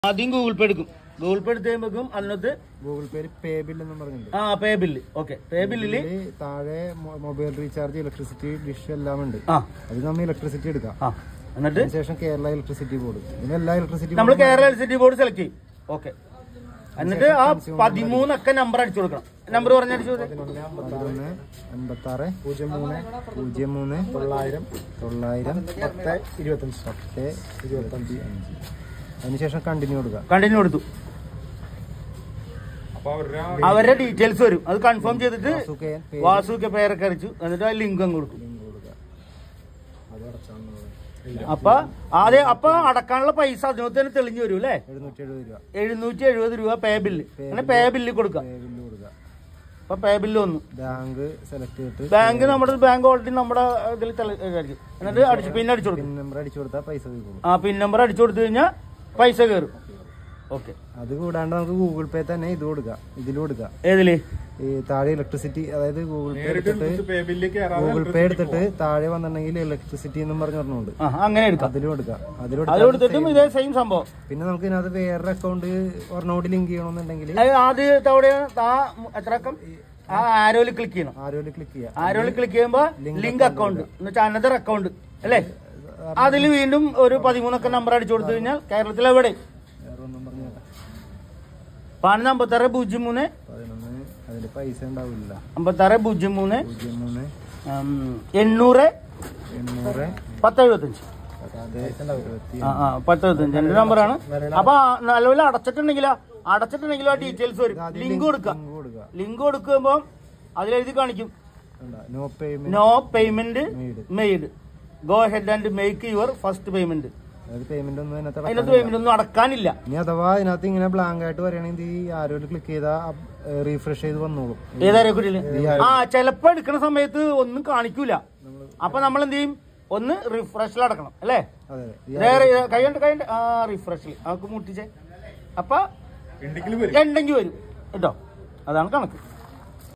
ആദ്യം ഗൂഗിൾ പേ എടുക്കും ഗൂഗിൾ പേ എടുത്ത് കഴിയുമ്പോഴേക്കും അതിനകത്ത് ഗൂഗിൾ പേയിൽ പേ ബിൽ എന്നും പറഞ്ഞിട്ടുണ്ട് ആ പേ ബില്ല് ഓക്കെ പേ ബില്ലില് ഇതില് താഴെ മൊ- മൊബൈൽ റീചാർജ് ഇലക്ട്രിസിറ്റി ഡിഷ് എല്ലാം ഉണ്ട് ആ അത് നമ്മൾ ഇലക്ട്രിസിറ്റി എടുക്കാം ആ എന്നിട്ട് അതിനുശേഷം കേരള ഇലക്ട്രിസിറ്റി ബോർഡ് ഇതിന് എല്ലാ ഇലക്ട്രിസിറ്റി നമ്മൾ കേരള എലക്ട്രിസിറ്റി ബോർഡ് സെലക്ട് ചെയ്യും ഓക്കെ എന്നിട്ട് ആ പതിമൂന്നൊക്കെ നമ്പർ അടിച്ചു കൊടുക്കണം നമ്പർ പറഞ്ഞ അടിച്ചു കൊടുക്കാം പതിനൊന്ന് അൻപത്തി ആറ് പൂജ്യം മൂന്ന് പൂജ്യം മൂന്ന് തൊള്ളായിരം തൊള്ളായിരം പത്ത് ഇരുപത്തഞ്ച് പത്ത് ഇരുപത്തഞ്ച് അഞ്ച് അതിനുശേഷം കണ്ടിന്യൂ കൊടുക്കുക കണ്ടിന്യൂ കൊടുത്തു അവരുടെ ഡീറ്റെയിൽസ് വരും അത് കൺഫേം ചെയ്തിട്ട് സുഖേ വാസുക്കെ പേരൊക്കെ അടിച്ചു എന്നിട്ട് ആ ലിങ്ക് അങ്ങ് കൊടുക്കും കൊടുക്കുക അത് അടച്ചാണ് അപ്പൊ ആദ്യം അപ്പൊ അടക്കാനുള്ള പൈസ അതിനകത്ത് തന്നെ തെളിഞ്ഞു വരും അല്ലേ എഴുന്നൂറ്റി എഴുപത് രൂപ എഴുന്നൂറ്റി എഴുപത് രൂപ പേ ബില്ല് അങ്ങനെ പേ ബില്ല് കൊടുക്കാം പേ ബില്ല് കൊടുക്കുക അപ്പൊ പേ ബില്ല് വന്നു ബാങ്ക് സെലക്ട് ചെയ്തിട്ട് ബാങ്ക് നമ്മുടെ ബാങ്ക് ഓൾറെഡി നമ്മുടെ ഇതിൽ തെളിഞ്ഞു എന്നിട്ട് അടിച്ചു പിന്നെ അടിച്ചു കൊടുക്കും പിൻ നമ്പർ അടിച്ചു കൊടുത്താൽ പൈസ പോയിക്കോളും ആ പിൻ നമ്പർ അടിച്ചു കൊടുത്തു കഴിഞ്ഞാൽ പൈസ കയറും ഓക്കെ അത് കൂടാണ്ട് നമുക്ക് ഗൂഗിൾ പേ തന്നെ ഇത് കൊടുക്കാം ഇതിൽ കൊടുക്കാം ഏതില് ഈ താഴെ ഇലക്ട്രിസിറ്റി അതായത് ഗൂഗിൾ പേ എടുത്തിട്ട് ഗൂഗിൾ പേ എടുത്തിട്ട് താഴെ വന്നിട്ടുണ്ടെങ്കിൽ ഇലക്ട്രിസിറ്റി എന്നും പറഞ്ഞു പറഞ്ഞുണ്ട് ആ അങ്ങനെ എടുക്കാം അതിലും കൊടുക്കാം അതിലും അത് കൊടുക്കാം കൊടുത്തിട്ടും ഇതേ സെയിം സംഭവം പിന്നെ നമുക്ക് ഇതിനകത്ത് വേറൊരു അക്കൗണ്ട് ഒരെണ്ണോട് ലിങ്ക് ചെയ്യണമെന്നുണ്ടെങ്കിൽ അത് ആദ്യത്തെ അവിടെ ആ എത്ര അക്കം ആ ആരോയിൽ ക്ലിക്ക് ചെയ്യണം ആരോല് ക്ലിക്ക് ചെയ്യാം ആരോയിൽ ക്ലിക്ക് ചെയ്യുമ്പോ ലിങ്ക് അക്കൗണ്ട് എന്ന് വെച്ചാൽ അനദർ അക്കൗണ്ട് അല്ലേ അതിൽ വീണ്ടും ഒരു പതിമൂന്നൊക്കെ നമ്പർ അടിച്ചു കൊടുത്തു കഴിഞ്ഞാൽ കേരളത്തിൽ എവിടെ വേറെ ഒന്നും പറഞ്ഞു പാണ് അമ്പത്താറ് പൂജ്യം മൂന്ന് പതിനൊന്ന് അതിൽ പൈസ ഉണ്ടാവില്ല അമ്പത്താറ് പൂജ്യം മൂന്ന് പൂജ്യം മൂന്ന് ഉം, എണ്ണൂറ് എണ്ണൂറ് പത്ത് എഴുപത്തഞ്ച് പത്ത് ഇരുപത്തി ആ ആ പത്ത് എഴുപത്തഞ്ച് എന്റെ നമ്പറാണ് അപ്പൊ നിലവിൽ അടച്ചിട്ടുണ്ടെങ്കിലോ അടച്ചിട്ടുണ്ടെങ്കിലോ ആ ഡീറ്റെയിൽസ് വരും ലിങ്ക് കൊടുക്കുക ലിങ്ക് കൊടുക്കുക ലിങ്ക് കൊടുക്കുമ്പോൾ അതിലെഴുതി കാണിക്കും no payment no payment made made go head and make your first payment അതായത് പേയ്മെന്റ് ഒന്നും അതിനകത്ത് അതിനകത്ത് പേയ്മെന്റ് ഒന്നും അടക്കാനില്ല ഇനി അഥവാ ഇതിനകത്ത് ഇങ്ങനെ ബ്ലാങ്ക് ആയിട്ട് വരികയാണെങ്കിൽ ഈ ആരോല് ക്ലിക്ക് ചെയ്താൽ റീഫ്രഷ് ചെയ്ത് വന്നോളും ഏതാരെ കുട്ടിയില് ആ ചിലപ്പോ എടുക്കുന്ന സമയത്ത് ഒന്നും കാണിക്കൂല അപ്പൊ നമ്മൾ എന്ത് ചെയ്യും ഒന്ന് റിഫ്രഷിൽ അടക്കണം അല്ലേ അതെ വേറെ കൈയുണ്ട് കൈയുണ്ട് ആ റിഫ്രഷിൽ നമുക്ക് മുട്ടിച്ചേ അപ്പൊ ഉണ്ടെങ്കിൽ വരും കേട്ടോ അതാണ് കണക്ക്